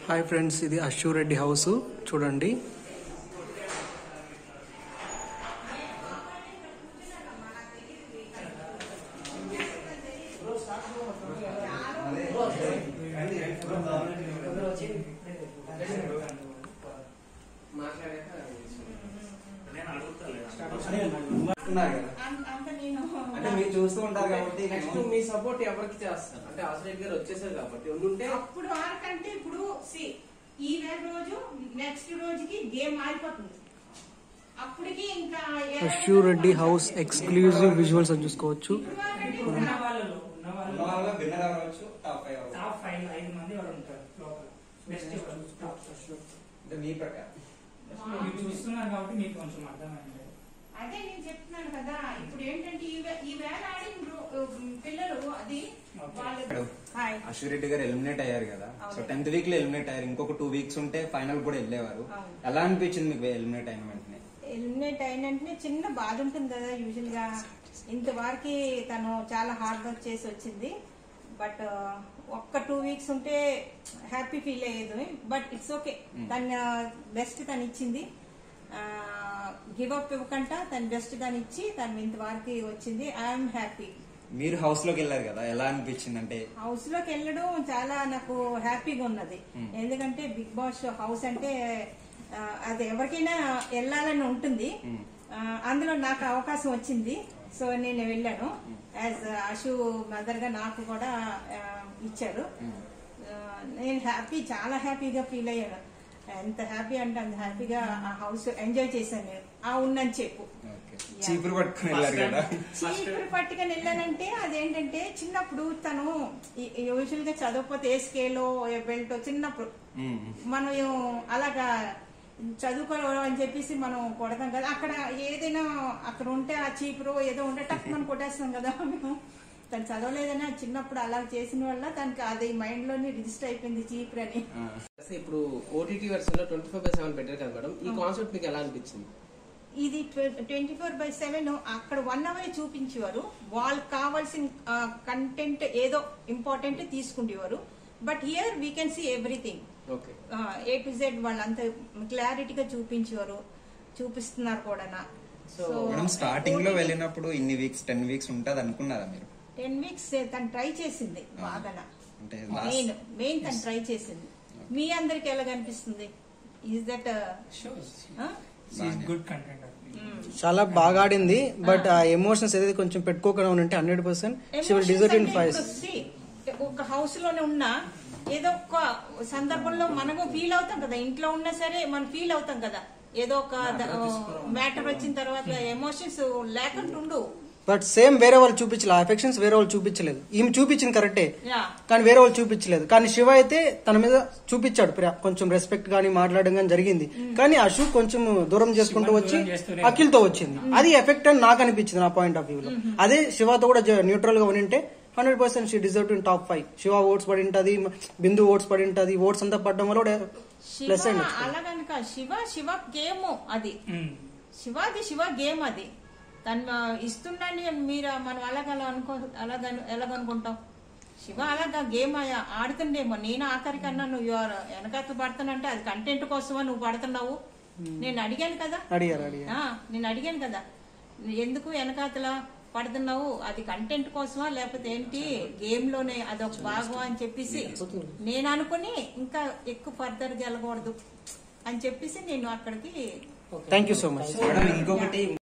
Hi friends ఇది అశూ Reddy house చూడండి ఉన్నారు కదా అంత నేను అంటే మీరు చూస్తూ ఉంటారు కాబట్టి నెక్స్ట్ మీ సపోర్ట్ ఎవరికి చేస్తారు అంటే ఆశ్రయ్ గారు వచ్చేసారు కాబట్టి ఉండుంటే అప్పుడు వరకంటే ఇప్పుడు see, ఈ వేళ రోజు నెక్స్ట్ రోజుకి గేమ్ ఆగిపోతుంది అప్పటికి ఇంకా ఏ Ashu Reddy house exclusive visuals అని చూసుకోవచ్చు ఇప్పుడు వరకంటే ఉన్న వాళ్ళలో ఉన్న ఉన్న వాళ్ళలో వాళ్ళలో విన్నర్ అవ్వచ్చు టాప్ ఫైవ్ అవ్వచ్చు టాప్ ఫైవ్ ఐదు మంది వాళ్ళు ఉంటారు లోపల బెస్ట్ టాప్ అంటే మీ ప్రకారం మీరు చూస్తున్నారు కాబట్టి మీకు కొంచెం అర్థమైంది అదే నేను చెప్తున్నాను కదా ఇప్పుడు ఏంటంటే ఈ వే- ఈ వేళ ఆడిన రో- పిల్లలు అది వాళ్ళు హాయ్ అశ్వరెడ్డి గారు ఎలిమినేట్ అయ్యారు కదా సో టెన్త్ వీక్ లో ఎలిమినేట్ అయ్యారు ఇంకొక టూ వీక్స్ ఉంటే ఫైనల్ కూడా వెళ్ళేవారు అవును. ఎలా అనిపించింది మీకు ఎలిమినేట్ అయిన వెంటనే ఎలిమినేట్ అయిన వెంటనే చిన్న బాధ ఉంటుంది కదా యూజువల్ గా ఇంతవరకు తను చాలా హార్డ్ వర్క్ చేసి వచ్చింది బట్ ఒక్క టూ వీక్స్ ఉంటే హ్యాపీ ఫీల్ అయ్యేది బట్ ఇట్స్ ఓకే తన బెస్ట్ తను ఇచ్చింది గివ్ అప్ ఇవ్వకుండా తన బెస్ట్ తను ఇచ్చి తను ఇంతవరకు వచ్చింది ఐఎమ్ హ్యాపీ మీరు హౌస్ లోకి వెళ్ళారు కదా ఎలా అనిపించింది అంటే హౌస్ లోకి వెళ్ళడం చాలా నాకు హ్యాపీగా ఉన్నది ఎందుకంటే బిగ్ బాస్ హౌస్ అంటే ఆ, అది ఎవరికైనా వెళ్ళాలని ఉంటుంది ఆ, అందులో నాకు అవకాశం వచ్చింది సో నేను వెళ్ళాను యాజ్ అశు మదర్ గా నాకు కూడా ఆ, ఇచ్చారు ఆ, నేను హ్యాపీ చాలా హ్యాపీగా ఫీల్ అయ్యాను ఎంత హ్యాపీ అంటే అంత హ్యాపీగా ఆ హౌస్ ఎంజాయ్ చేశాను నేను ఆ ఉన్నని చెప్పు చీపురు పట్టుకుని వెళ్ళారు కదా చీపురు పట్టుకొని వెళ్ళానంటే అదేంటంటే చిన్నప్పుడు తను యూజువల్ గా చదవకపోతే ఏ స్కేలో ఏ బెల్ట్ చిన్నప్పుడు ఉమ్. మనం అలాగా చదువుకోవడం అని చెప్పేసి మనం కొడతాం కదా అక్కడ ఏదైనా అక్కడ ఉంటే ఆ చీపురు ఏదో ఉంటే టక్ మనం కొట్టేస్తాం కదా మేము తను చదవలేదని ఆ చిన్నప్పుడు అలా చేసిన వల్ల తనకి అది మైండ్ లోని రిజిస్టర్ అయిపోయింది చీపురు అని ఆ. ఇప్పుడు ఓటీటీ వెర్షన్ లో ట్వంటీ ఫోర్ బై సెవెన్ పెట్టారు కదా మేడం ఈ కాన్సెప్ట్ మీకు ఎలా అనిపించింది ఇది ట్వంటీ ఫోర్ బై సెవెన్ అక్కడ వన్ అవర్ చూపించేవారు వాళ్ళకి కావాల్సిన కంటెంట్ ఏదో ఇంపార్టెంట్ తీసుకుంటేవారు but here we can see everything okay A to Z వాళ్ళంతా క్లారిటీగా చూపించేవారు చూపిస్తున్నారు కూడా So, మేడం స్టార్టింగ్ లో వెళ్ళినప్పుడు ఇన్ని వీక్స్ టెన్ వీక్స్ ఉంటది అనుకున్నారా మీరు టెన్ వీక్స్ తను ట్రై చేసింది బాగా అంటే మెయిన్ లాస్ట్ మెయిన్ తను ట్రై చేసింది మీ అందరికి ఎలా కనిపిస్తుంది ఈజ్ దట్ షోస్ బాగానే. గుడ్ కంటెంట్ చాలా బాగా ఆడింది బట్ ఆ ఎమోషన్స్ ఏదైతే కొంచెం పెట్టుకోకుండా ఉంటే hundred percent she will deserve in five ఒక హౌస్ లోనే ఉన్నా ఏదో ఒక సందర్భంలో మనము ఫీల్ అవుతాం కదా ఇంట్లో ఉన్నా సరే మనం ఫీల్ అవుతాం కదా ఏదో ఒక మ్యాటర్ వచ్చిన తర్వాత ఎమోషన్స్ లేకుండా ఉండు బట్ సేమ్ వేరే వాళ్ళు చూపించలేదు అఫెక్షన్స్ వేరే వాళ్ళు చూపించలేదు ఈమె చూపించింది కరెక్టే యా కానీ వేరే వాళ్ళు చూపించలేదు కానీ శివ అయితే తన మీద చూపించాడు ప్ర- కొంచెం రెస్పెక్ట్ కానీ మాట్లాడడం కానీ జరిగింది కానీ అశు కొంచెం దూరం చేసుకుంటూ శివని వచ్చి దూరం చేస్తూనే అఖిల్ తో వచ్చింది అది ఎఫెక్ట్ అని నాకు అనిపించింది నా పాయింట్ ఆఫ్ వ్యూ లో అదే శివతో కూడా న్యూట్రల్ గా ఉంటే hundred percent she deserve in top five Shiva votes పడి ఉంటది బిందు ఓట్స్ పడి ఉంటది ఓట్స్ అంతా పడడం వల్ల కూడా శివ ప్లస్ అయింది అలా కనుక శివ శివ గేమ్ అది శివాది శివ గేమ్ అది తను ఇస్తున్నాని మీరు మనం అలాగలా అనుకో అలాగ ఎలాగనుకుంటాం శివ అలాగా గేమ్ ఆడుతుండేమో నేను ఆఖరికి అన్నా నువ్వు వెనకాత పడుతానంటే అది కంటెంట్ కోసమా నువ్వు పడుతున్నావు నేను అడిగాను కదా అడిగారు అడిగారు ఆ, నేను అడిగాను కదా ఎందుకు వెనకాతల పడుతున్నావు అది కంటెంట్ కోసమా లేకపోతే ఏంటి గేమ్ లోనే అదొక భాగం అని చెప్పేసి నేను అనుకుని ఇంకా ఎక్కువ ఫర్దర్ గెలకూడదు అని చెప్పేసి నేను అక్కడికి thank you so much madam ఇంకొకటి